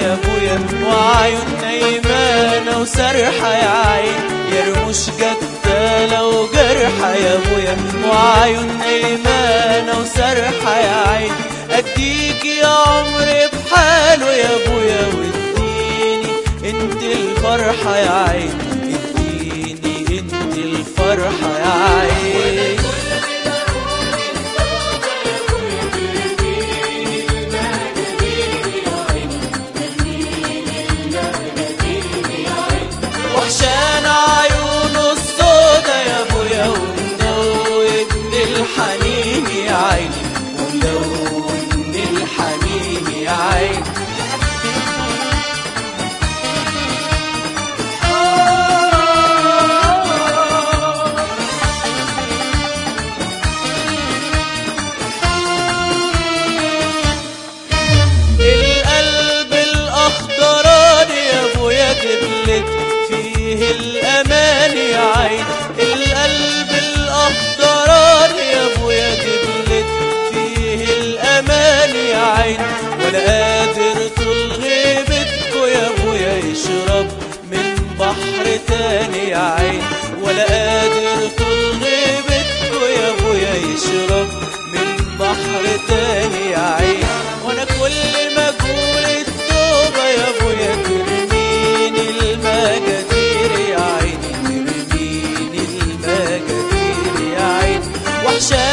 يا ابويا وعيون نايمانة وسرحة يا عين يا رموش جدالة وجرحة يا ابويا وعيون نايمانة وسرحة يا عين اديك يا عمري بحاله يا ابويا واديني انت الفرحة يا عين اديني انت الفرحة يا عين وحشان عيونه السودا يا ابويا ومدود الحنين يا عيني ومدود الحنين يا عيني القلب الاخضراني يا ابويا جدلت فيه الامان يا عين القلب الاخضراني يا ابويا جدلت فيه الامان يا عين ولا قادر طول غيبتكو يا ابويا يشرب من بحر تاني يا عين ولا قادر طول غيبتكو يا ابويا يشرب من بحر تاني يا عين وانا كل ما اقول التوبه يا ابويا ترميني المجادير يا عيني ترميني المجادير يا عيني وحشة